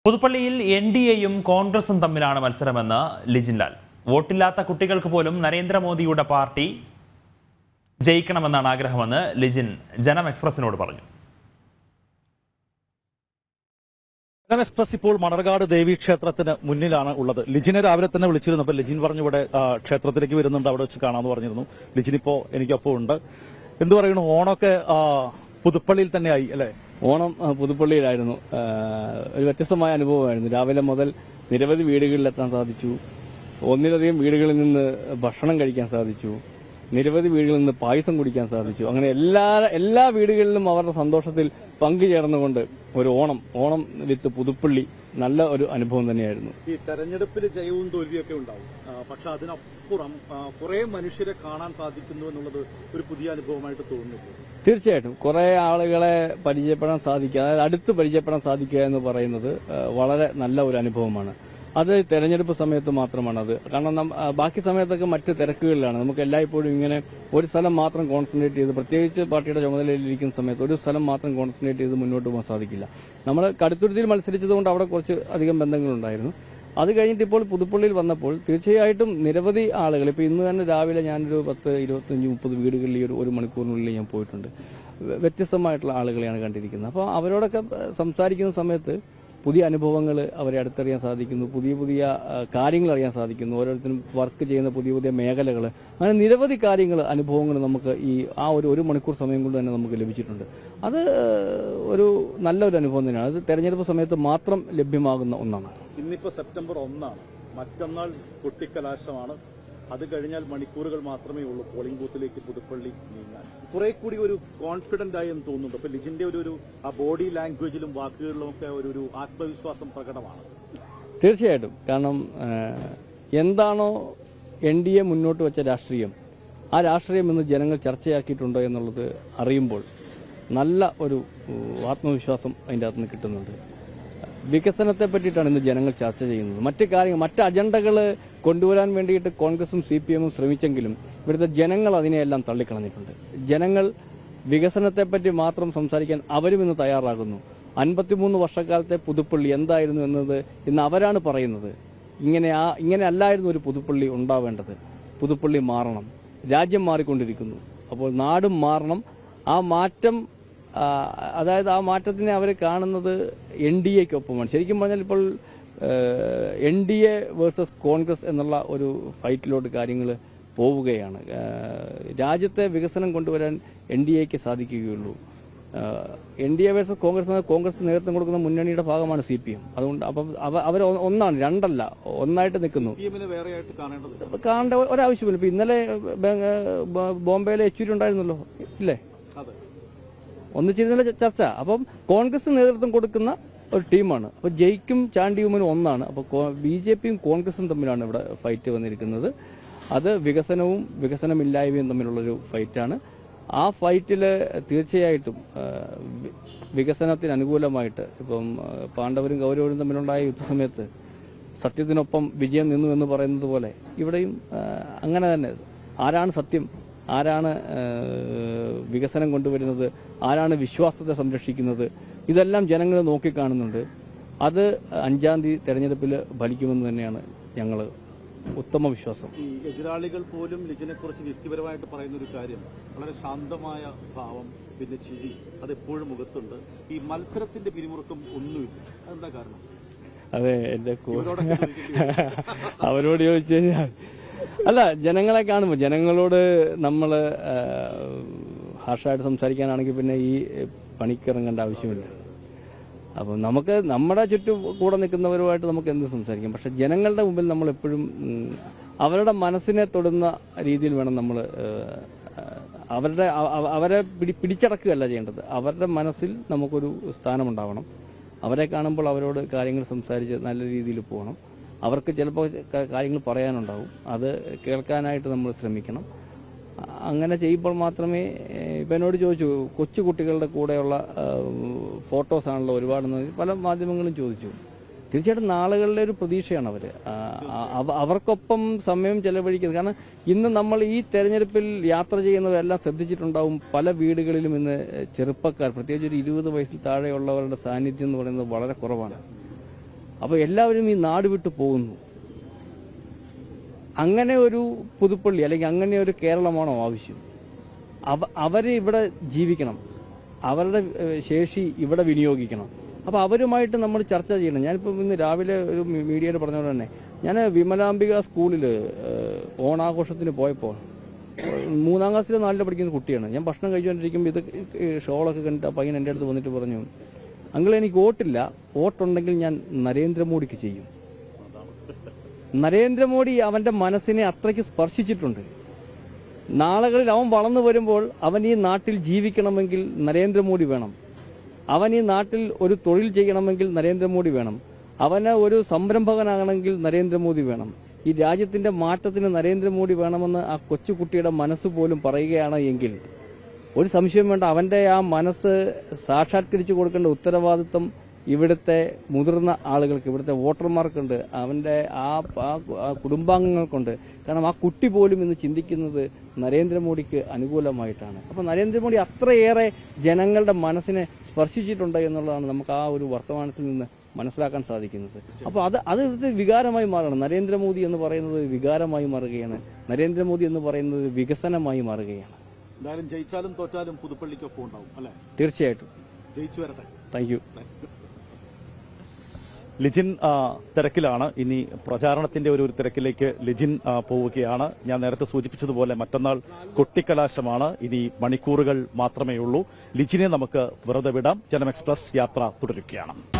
പുതുപ്പള്ളിയിൽ N D എയും കോൺഗ്രസും തമ്മിലാണ് മത്സരമെന്ന് ലിജിൻ ലാൽ വോട്ടില്ലാത്ത കുട്ടികൾക്ക് പോലും നരേന്ദ്രമോദിയുടെ പാർട്ടി ജയിക്കണമെന്നാണ് ആഗ്രഹമെന്ന് ലിജിൻ ജനം എക്സ്പ്രസിനോട് പറഞ്ഞു ജനം എക്സ്പ്രസ് ഇപ്പോൾ മണർകാട് ദേവി ക്ഷേത്രത്തിന് മുന്നിലാണ് ഉള്ളത് ലിജിനെ രാവിലെ തന്നെ വിളിച്ചിരുന്നു അപ്പൊ ലിജിൻ പറഞ്ഞു ഇവിടെ ആ, ക്ഷേത്രത്തിലേക്ക് വരുന്നുണ്ട് അവിടെ വെച്ച് കാണാമെന്ന് പറഞ്ഞിരുന്നു ലിജിൻ ഇപ്പോ എനിക്കൊപ്പം ഉണ്ട് എന്തു പറയുന്നു ഓണമൊക്കെ ആ, പുതുപ്പള്ളിയിൽ തന്നെയായി അല്ലെ ഓണം ആ, പുതുപ്പള്ളിയിലായിരുന്നു ആ, ഒരു വ്യത്യസ്തമായ അനുഭവമായിരുന്നു രാവിലെ മുതൽ നിരവധി വീടുകളിലെത്താൻ സാധിച്ചു ഒന്നിലധികം വീടുകളിൽ നിന്ന് ഭക്ഷണം കഴിക്കാൻ സാധിച്ചു നിരവധി വീടുകളിൽ നിന്ന് പായസം കുടിക്കാൻ സാധിച്ചു അങ്ങനെ എല്ലാ എല്ലാ വീടുകളിലും അവരുടെ സന്തോഷത്തിൽ പങ്കുചേർന്നുകൊണ്ട് ഒരു ഓണം ഓണം വിത്ത് പുതുപ്പള്ളി നല്ല ഒരു അനുഭവം തന്നെയായിരുന്നു ഈ തെരഞ്ഞെടുപ്പിൽ ജയവും തോൽവിയൊക്കെ ഉണ്ടാവും പക്ഷെ അതിനപ്പുറം കുറെ മനുഷ്യരെ കാണാൻ സാധിക്കുന്നു എന്നുള്ളത് ഒരു പുതിയ അനുഭവമായിട്ട് തോന്നുന്നു തീർച്ചയായിട്ടും കുറേ ആളുകളെ പരിചയപ്പെടാൻ സാധിക്കുക അതായത് അടുത്ത് പരിചയപ്പെടാൻ സാധിക്കുക എന്ന് പറയുന്നത് ആ, വളരെ നല്ല ഒരു അനുഭവമാണ് അത് തെരഞ്ഞെടുപ്പ് സമയത്ത് മാത്രമാണ് അത് കാരണം നം- ആ, ബാക്കി സമയത്തൊക്കെ മറ്റ് തിരക്കുകളിലാണ് നമുക്ക് എല്ലായ്പ്പോഴും ഇങ്ങനെ ഒരു സ്ഥലം മാത്രം കോൺസെൻട്രേറ്റ് ചെയ്ത് പ്രത്യേകിച്ച് പാർട്ടിയുടെ ചുമതലയിലിരിക്കുന്ന സമയത്ത് ഒരു സ്ഥലം മാത്രം കോൺസെൻട്രേറ്റ് ചെയ്ത് മുന്നോട്ട് പോകാൻ സാധിക്കില്ല നമ്മൾ കടുത്തുരുത്തിയിൽ മത്സരിച്ചതുകൊണ്ട് അവിടെ കുറച്ച് അധികം ബന്ധങ്ങളുണ്ടായിരുന്നു അത് കഴിഞ്ഞിട്ട് ഇപ്പോൾ പുതുപ്പള്ളിയിൽ വന്നപ്പോൾ തീർച്ചയായിട്ടും നിരവധി ആളുകൾ ഇപ്പോൾ ഇന്ന് തന്നെ രാവിലെ ഞാനൊരു പത്ത് ഇരുപത്തഞ്ച് മുപ്പത് വീടുകളിൽ ഈ ഒരു ഒരു മണിക്കൂറിനുള്ളിൽ ഞാൻ പോയിട്ടുണ്ട് വ്യ- വ്യത്യസ്തമായിട്ടുള്ള ആളുകളെയാണ് കണ്ടിരിക്കുന്നത് അപ്പോൾ അവരോടൊക്കെ ഏഹ്, സംസാരിക്കുന്ന സമയത്ത് പുതിയ അനുഭവങ്ങൾ അവരെ അടുത്തറിയാൻ സാധിക്കുന്നു പുതിയ പുതിയ ആ, കാര്യങ്ങൾ അറിയാൻ സാധിക്കുന്നു ഓരോരുത്തരും വർക്ക് ചെയ്യുന്ന പുതിയ പുതിയ മേഖലകൾ അങ്ങനെ നിരവധി കാര്യങ്ങൾ അനുഭവങ്ങൾ നമുക്ക് ഈ ആ ഒരു ഒരു മണിക്കൂർ സമയം കൊണ്ട് തന്നെ നമുക്ക് ലഭിച്ചിട്ടുണ്ട് അത് ഏഹ്, ഒരു നല്ലൊരു അനുഭവം തന്നെയാണ് അത് തെരഞ്ഞെടുപ്പ് സമയത്ത് മാത്രം ലഭ്യമാകുന്ന ഒന്നാണ് ഇന്നിപ്പോ സെപ്റ്റംബർ ഒന്നാണ് മറ്റന്നാൾ കൊട്ടിക്കലാശമാണ് അത് കഴിഞ്ഞാൽ മണിക്കൂറുകൾ മാത്രമേ ഉള്ളൂ പോളിംഗ് ബൂത്തിലേക്ക് പുതുപ്പള്ളി നീങ്ങാൻ കുറെ കൂടി ഒരു കോൺഫിഡന്റ് ആയി എന്ന് തോന്നുന്നുണ്ട് അപ്പൊ ലിജിന്റെ ഒരു ഒരു ആ ബോഡി ലാംഗ്വേജിലും വാക്കുകളിലും ഒക്കെ ഒരു ഒരു ആത്മവിശ്വാസം പ്രകടമാണ് തീർച്ചയായിട്ടും കാരണം ഏഹ്, എന്താണോ എൻ ഡി എ മുന്നോട്ട് വെച്ച രാഷ്ട്രീയം ആ രാഷ്ട്രീയം ഇന്ന് ജനങ്ങൾ ചർച്ചയാക്കിയിട്ടുണ്ടോ എന്നുള്ളത് അറിയുമ്പോൾ നല്ല ഒരു ഉം, ആത്മവിശ്വാസം അതിൻ്റെ അകത്ത് നിന്ന് കിട്ടുന്നുണ്ട് വികസനത്തെ പറ്റിയിട്ടാണ് ഇന്ന് ജനങ്ങൾ ചർച്ച ചെയ്യുന്നത് മറ്റ് കാര്യങ്ങൾ മറ്റ് അജണ്ടകൾ കൊണ്ടുവരാൻ വേണ്ടിയിട്ട് കോൺഗ്രസും സി പി എമ്മും ശ്രമിച്ചെങ്കിലും ഇവിടുത്തെ ജനങ്ങൾ അതിനെയെല്ലാം തള്ളിക്കളഞ്ഞിട്ടുണ്ട് ജനങ്ങൾ വികസനത്തെപ്പറ്റി മാത്രം സംസാരിക്കാൻ അവരും ഇന്ന് തയ്യാറാകുന്നു അൻപത്തിമൂന്ന് വർഷക്കാലത്തെ പുതുപ്പള്ളി എന്തായിരുന്നു എന്നത് ഇന്ന് അവരാണ് പറയുന്നത് ഇങ്ങനെ ആ ഇങ്ങനെ അല്ലായിരുന്നു ഒരു പുതുപ്പള്ളി ഉണ്ടാവേണ്ടത് പുതുപ്പള്ളി മാറണം രാജ്യം മാറിക്കൊണ്ടിരിക്കുന്നു അപ്പോൾ നാടും മാറണം ആ മാറ്റം ആ, അതായത് ആ മാറ്റത്തിനെ അവർ കാണുന്നത് എൻ ഡി എക്കൊപ്പമാണ് ശരിക്കും പറഞ്ഞാൽ ഇപ്പോൾ N D A versus Congress എന്നുള്ള ഒരു ഫൈറ്റിലോട്ട് കാര്യങ്ങൾ പോവുകയാണ് ആ, രാജ്യത്തെ വികസനം കൊണ്ടുവരാൻ എൻ ഡി എക്ക് സാധിക്കുകയുള്ളൂ N D A versus Congress എന്ന കോൺഗ്രസ് നേതൃത്വം കൊടുക്കുന്ന മുന്നണിയുടെ ഭാഗമാണ് സി പി എം അതുകൊണ്ട് അപ്പം അവർ ഒന്നാണ് രണ്ടല്ല ഒന്നായിട്ട് നിൽക്കുന്നു പി എമ്മിനെ വേറെ ആയിട്ട് കാണേണ്ടത് കാണേണ്ട ഒരാവശ്യമില്ല ഇപ്പൊ ഇന്നലെ ബെ- ബ- ബോംബെയിലെ യെച്ചൂരി ഉണ്ടായിരുന്നല്ലോ ഇല്ലേ അതെ ഒന്നിച്ചിരുന്നല്ല ച- ചർച്ച അപ്പം കോൺഗ്രസ് നേതൃത്വം കൊടുക്കുന്ന ഒരു ടീമാണ് അപ്പോൾ ജയിക്കും ചാണ്ടിയുമനും ഒന്നാണ് അപ്പോൾ ബി ജെ പിയും കോൺഗ്രസും തമ്മിലാണ് ഇവിടെ ഫൈറ്റ് വന്നിരിക്കുന്നത് അത് വികസനവും വികസനമില്ലായ്മയും തമ്മിലുള്ളൊരു ഫൈറ്റാണ് ആ ഫൈറ്റിൽ തീർച്ചയായിട്ടും ആ, വി- വികസനത്തിന് അനുകൂലമായിട്ട് ഇപ്പം ആ, പാണ്ഡവരും കൗരവരും തമ്മിലുണ്ടായ യുദ്ധസമയത്ത് സത്യത്തിനൊപ്പം വിജയം നിന്നു എന്ന് പറയുന്നത് പോലെ ഇവിടെയും ആ, അങ്ങനെ തന്നെ ആരാണ് സത്യം ആരാണ് ആ, വികസനം കൊണ്ടുവരുന്നത് ആരാണ് വിശ്വാസത്തെ സംരക്ഷിക്കുന്നത് ഇതെല്ലാം ജനങ്ങൾ നോക്കിക്കാണുന്നുണ്ട് അത് അഞ്ചാം തീയതി തെരഞ്ഞെടുപ്പിൽ ഫലിക്കുമെന്ന് തന്നെയാണ് ഞങ്ങൾ ഉത്തമ വിശ്വാസം ഈ എതിരാളികൾ പോലും ലിജിനെ കുറിച്ച് വ്യക്തിപരമായിട്ട് പറയുന്ന ഒരു കാര്യം വളരെ ശാന്തമായ ഭാവം പിന്നെ ചിരി അത് എപ്പോഴും മുഖത്തുണ്ട് ഈ മത്സരത്തിന്റെ പിരിമുറുക്കം ഒന്നുമില്ല അതെന്താ കാരണം അതെ എൻ്റെ കൂ- ഇവരോടൊക്കെ ചോദിക്കേണ്ടി വരും. അവരോട് ചോദിച്ചു കഴിഞ്ഞാൽ അല്ല ജനങ്ങളെ കാണുമ്പോൾ ജനങ്ങളോട് നമ്മൾ ഹാർഷായിട്ട് സംസാരിക്കാനാണെങ്കിൽ പിന്നെ ഈ പണിക്കിറങ്ങേണ്ട ആവശ്യമില്ല അപ്പം നമുക്ക് നമ്മുടെ ചുറ്റും കൂടെ നിൽക്കുന്നവരുമായിട്ട് നമുക്ക് എന്ത് സംസാരിക്കാം പക്ഷെ ജനങ്ങളുടെ മുമ്പിൽ നമ്മൾ എപ്പോഴും ഉം, അവരുടെ മനസ്സിനെ തൊടുന്ന രീതിയിൽ വേണം നമ്മൾ അവരുടെ അ- അവ- അവരെ പിടി പിടിച്ചടക്കുകയല്ല ചെയ്യേണ്ടത് അവരുടെ മനസ്സിൽ നമുക്കൊരു സ്ഥാനമുണ്ടാവണം അവരെ കാണുമ്പോൾ അവരോട് കാര്യങ്ങൾ സംസാരിച്ച് നല്ല രീതിയിൽ പോകണം അവർക്ക് ചിലപ്പോൾ ക- കാര്യങ്ങൾ പറയാനുണ്ടാവും അത് കേൾക്കാനായിട്ട് നമ്മൾ ശ്രമിക്കണം അ- അങ്ങനെ ചെയ്യുമ്പോൾ മാത്രമേ ഏഹ്, ഇപ്പം എന്നോട് ചോദിച്ചു കൊച്ചു കുട്ടികളുടെ കൂടെയുള്ള ഫോട്ടോസ് ആണല്ലോ ഒരുപാടെന്ന് പല മാധ്യമങ്ങളും ചോദിച്ചു തീർച്ചയായിട്ടും നാളുകളിലെ ഒരു പ്രതീക്ഷയാണ് അവർ അവർക്കൊപ്പം സമയം ചെലവഴിക്കുന്നത് കാരണം ഇന്ന് നമ്മൾ ഈ തെരഞ്ഞെടുപ്പിൽ യാത്ര ചെയ്യുന്നവരെല്ലാം ശ്രദ്ധിച്ചിട്ടുണ്ടാവും പല വീടുകളിലും ഇന്ന് ചെറുപ്പക്കാർ പ്രത്യേകിച്ച് ഒരു ഇരുപത് വയസ്സിൽ താഴെയുള്ളവരുടെ സാന്നിധ്യം എന്ന് പറയുന്നത് വളരെ കുറവാണ് അപ്പോൾ എല്ലാവരും ഈ നാട് വിട്ടു പോകുന്നു അങ്ങനെ ഒരു പുതുപ്പള്ളി അല്ലെങ്കിൽ അങ്ങനെ ഒരു കേരളമാണോ ആവശ്യം അവ അവർ ഇവിടെ ജീവിക്കണം അവരുടെ ഏഹ്, ശേഷി ഇവിടെ വിനിയോഗിക്കണം അപ്പോൾ അവരുമായിട്ട് നമ്മൾ ചർച്ച ചെയ്യണം ഞാനിപ്പോൾ ഇന്ന് രാവിലെ ഒരു മീ- മീഡിയയിൽ പറഞ്ഞ പോലെ തന്നെ ഞാൻ വിമലാംബിക സ്കൂളിൽ ഏഹ്, ഓണാഘോഷത്തിന് പോയപ്പോൾ ഏഹ്, മൂന്നാം ക്ലാസ്സിൽ നാലിൽ പഠിക്കുന്ന കുട്ടിയാണ് ഞാൻ ഭക്ഷണം കഴിച്ചുകൊണ്ടിരിക്കുമ്പോൾ ഇത് ഈ ഷോളൊക്കെ കണ്ടിട്ട് ആ പയ്യൻ എൻ്റെ അടുത്ത് വന്നിട്ട് പറഞ്ഞു അങ്കിൾ എനിക്ക് വോട്ടില്ല വോട്ടുണ്ടെങ്കിൽ ഞാൻ നരേന്ദ്രമോദിക്ക് ചെയ്യും നരേന്ദ്രമോദി അവൻ്റെ മനസ്സിനെ അത്രയ്ക്ക് സ്പർശിച്ചിട്ടുണ്ട് നാളുകളിൽ അവൻ വളർന്നു വരുമ്പോൾ അവൻ ഈ നാട്ടിൽ ജീവിക്കണമെങ്കിൽ നരേന്ദ്രമോദി വേണം അവൻ ഈ നാട്ടിൽ ഒരു തൊഴിൽ ചെയ്യണമെങ്കിൽ നരേന്ദ്രമോദി വേണം അവന് ഒരു സംരംഭകനാകണമെങ്കിൽ നരേന്ദ്രമോദി വേണം ഈ രാജ്യത്തിന്റെ മാറ്റത്തിന് നരേന്ദ്രമോദി വേണമെന്ന് ആ കൊച്ചുകുട്ടിയുടെ മനസ്സ് പോലും പറയുകയാണ് എങ്കിൽ ഒരു സംശയം വേണ്ട അവന്റെ ആ മനസ്സ് സാക്ഷാത്കരിച്ചു കൊടുക്കേണ്ട ഉത്തരവാദിത്വം ഇവിടുത്തെ മുതിർന്ന ആളുകൾക്ക് ഇവിടുത്തെ വോട്ടർമാർക്കുണ്ട് അവന്റെ ആ ആ- ആ കുടുംബാംഗങ്ങൾക്കുണ്ട് കാരണം ആ കുട്ടി പോലും ഇന്ന് ചിന്തിക്കുന്നത് നരേന്ദ്രമോദിക്ക് അനുകൂലമായിട്ടാണ് അപ്പൊ നരേന്ദ്രമോദി അത്രയേറെ ജനങ്ങളുടെ മനസ്സിനെ സ്പർശിച്ചിട്ടുണ്ട് എന്നുള്ളതാണ് നമുക്ക് ആ ഒരു വർത്തമാനത്തിൽ നിന്ന് മനസ്സിലാക്കാൻ സാധിക്കുന്നത് അപ്പോൾ അത് അത് ഇവിടുത്തെ വികാരമായി മാറണം നരേന്ദ്രമോദി എന്ന് പറയുന്നത് വികാരമായി മാറുകയാണ് നരേന്ദ്രമോദി എന്ന് പറയുന്നത് വികസനമായി മാറുകയാണ് എന്തായാലും ജയിച്ചാലും തോറ്റാലും പുതുപ്പള്ളിക്കൊപ്പം ഉണ്ടാവും അല്ലെ തീർച്ചയായിട്ടും ജയിച്ചു വരട്ടെ താങ്ക് യു ലിജിൻ ആ, തിരക്കിലാണ് ഇനി പ്രചാരണത്തിന്റെ ഒരു ഒരു തിരക്കിലേക്ക് ലിജിൻ ആ, പോവുകയാണ് ഞാൻ നേരത്തെ സൂചിപ്പിച്ചതുപോലെ മറ്റന്നാൾ കൊട്ടിക്കലാശമാണ് ഇനി മണിക്കൂറുകൾ മാത്രമേ ഉള്ളൂ ലിജിനെ നമുക്ക് വെറുതെ വിടാം ജനം എക്സ്പ്രസ് യാത്ര തുടരുകയാണ്